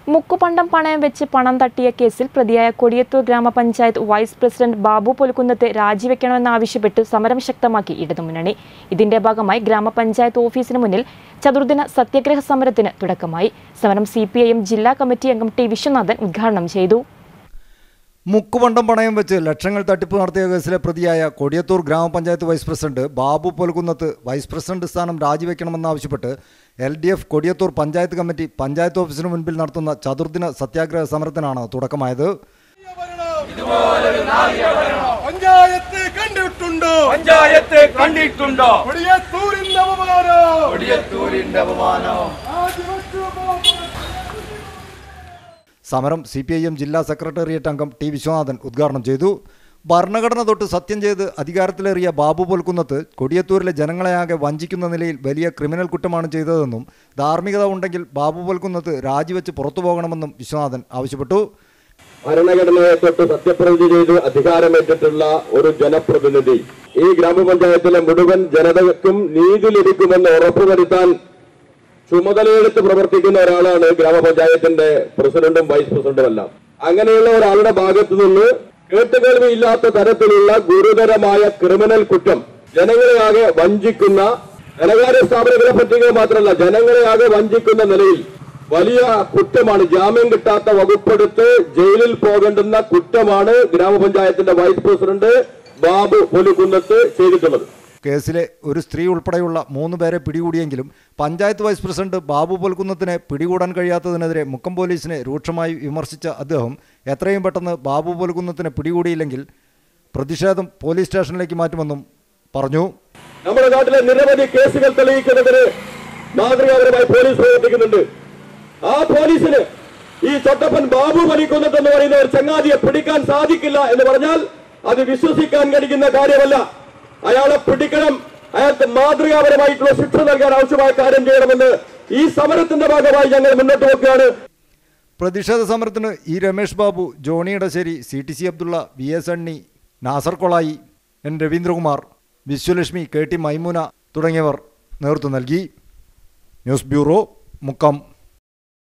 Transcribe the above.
മുക്കുപണ്ടം പണയം വെച്ച് പണം തട്ടിയ കേസിൽ പ്രതിയായ കൊടിയത്തൂർ ഗ്രാമപഞ്ചായത്ത് വൈസ് പ്രസിഡന്റ് ബാബു പൊലുക്കുന്നത്തെ രാജിവെക്കണമെന്നാവശ്യപ്പെട്ട് സമരം ശക്തമാക്കി ഇടതുമുന്നണി ഇതിന്റെ ഭാഗമായി ഗ്രാമപഞ്ചായത്ത് ഓഫീസിന് മുന്നിൽ ചതുർദിന സത്യാഗ്രഹ സമരത്തിന് തുടക്കമായി സമരം സി ജില്ലാ കമ്മിറ്റി അംഗം ടി വിശ്വനാഥൻ ഉദ്ഘാടനം ചെയ്തു മുക്കുവണ്ടം പണയം വെച്ച് ലക്ഷങ്ങൾ തട്ടിപ്പ് നടത്തിയ കേസിലെ പ്രതിയായ Kodiyathur grama panchayat vice president Babu Polkunnath vice president സ്ഥാനം രാജിവെക്കണമെന്നാവശ്യപ്പെട്ട് L D F Kodiyathur panchayat committee panchayat ഓഫീസിന് മുൻപിൽ നടത്തുന്ന ചതുർദിന സത്യാഗ്രഹ സമരത്തിനാണ് തുടക്കമായത് പഞ്ചായത്ത് കണ്ടിട്ടുണ്ടോ പഞ്ചായത്ത് കണ്ടിട്ടുണ്ടോ കൊടിയത്തൂരിന്റെ അപമാനം കൊടിയത്തൂരിന്റെ അപമാനം സമരം സി പി ഐ എം ജില്ലാ സെക്രട്ടേറിയറ്റ് അംഗം ടി വിശ്വനാഥൻ ഉദ്ഘാടനം ചെയ്തു ഭരണഘടന തൊട്ട് സത്യം ചെയ്ത് അധികാരത്തിലേറിയ ബാബു പൊൽക്കുന്നത്ത് കൊടിയത്തൂരിലെ ജനങ്ങളെയാകെ വഞ്ചിക്കുന്ന നിലയിൽ വലിയ ക്രിമിനൽ കുറ്റമാണ് ചെയ്തതെന്നും ധാർമ്മികത ഉണ്ടെങ്കിൽ ബാബു പൊൽക്കുന്നത്ത് രാജിവെച്ച് പുറത്തു പോകണമെന്നും വിശ്വനാഥൻ ആവശ്യപ്പെട്ടു ഭരണഘടനയെ തൊട്ട് സത്യപ്രതിജ്ഞ ചെയ്ത് അധികാരമേറ്റിട്ടുള്ള ഒരു ജനപ്രതിനിധി ഈ ഗ്രാമപഞ്ചായത്തിലെ മുഴുവൻ ജനതയ്ക്കും നീതി ലഭിക്കുമെന്ന് ഉറപ്പുവരുത്താൻ ചുമതലയെടുത്ത് പ്രവർത്തിക്കുന്ന ഒരാളാണ് ഗ്രാമപഞ്ചായത്തിന്റെ പ്രസിഡന്റും വൈസ് പ്രസിഡന്റും എല്ലാം അങ്ങനെയുള്ള ഒരാളുടെ ഭാഗത്തു നിന്ന് കേട്ടുകേൾവിയില്ലാത്ത തരത്തിലുള്ള ഗുരുതരമായ ക്രിമിനൽ കുറ്റം ജനങ്ങളെ ആകെ വഞ്ചിക്കുന്ന ധനകാര്യ സ്ഥാപനങ്ങളെ പറ്റിക മാത്രമല്ല ജനങ്ങളെ ആകെ വഞ്ചിക്കുന്ന നിലയിൽ വലിയ കുറ്റമാണ് ജാമ്യം കിട്ടാത്ത വകുപ്പെടുത്ത് ജയിലിൽ പോകേണ്ടുന്ന കുറ്റമാണ് ഗ്രാമപഞ്ചായത്തിന്റെ വൈസ് പ്രസിഡന്റ് ബാബു പൊലുക്കുന്നത്ത് ചെയ്തിട്ടുള്ളത് കേസിലെ ഒരു സ്ത്രീ ഉൾപ്പെടെയുള്ള മൂന്ന് പേരെ പിടികൂടിയെങ്കിലും പഞ്ചായത്ത് വൈസ് പ്രസിഡന്റ് ബാബു പൊൽക്കുന്നത്തിനെ പിടികൂടാൻ കഴിയാത്തതിനെതിരെ മുക്കം പോലീസിനെ രൂക്ഷമായി വിമർശിച്ച അദ്ദേഹം എത്രയും പെട്ടെന്ന് ബാബു പൊൽക്കുന്നത്തിനെ പിടികൂടിയില്ലെങ്കിൽ പ്രതിഷേധം പോലീസ് സ്റ്റേഷനിലേക്ക് മാറ്റുമെന്നും പറഞ്ഞു നമ്മുടെ നാട്ടിലെ നിരവധി കേസുകൾ തെളിയിക്കുന്നതിന് മാതൃകാപരമായി പോലീസ് പ്രവർത്തിക്കുന്നുണ്ട് ആ പോലീസിന് ഈ ചൊട്ടപ്പൻ ബാബു പണിക്കുന്നത് എന്ന് പറയുന്ന ഒരു ചങ്ങാതിയെ പിടിക്കാൻ സാധിക്കില്ല എന്ന് പറഞ്ഞാൽ അത് വിശ്വസിക്കാൻ കഴിയുന്ന കാര്യമല്ല അയാളെ പിടിക്കണം അയാൾക്ക് മാതൃകാപരമായിട്ടുള്ള ശിക്ഷ നൽകാൻ ആവശ്യമായ കാര്യം ചെയ്യണമെന്ന് ഈ സമരത്തിന്റെ ഭാഗമായി ഞങ്ങൾ മുന്നോട്ട് വെക്കുകയാണ് പ്രതിഷേധ സമരത്തിന് E Ramesh Babu Johny Edassery C T C Abdulla V S Anni Nasar Kolayi N Raveendrakumar Vishwalakshmi K T Maimuna തുടങ്ങിയവർ നേതൃത്വം നൽകി ന്യൂസ് ബ്യൂറോ മുക്കം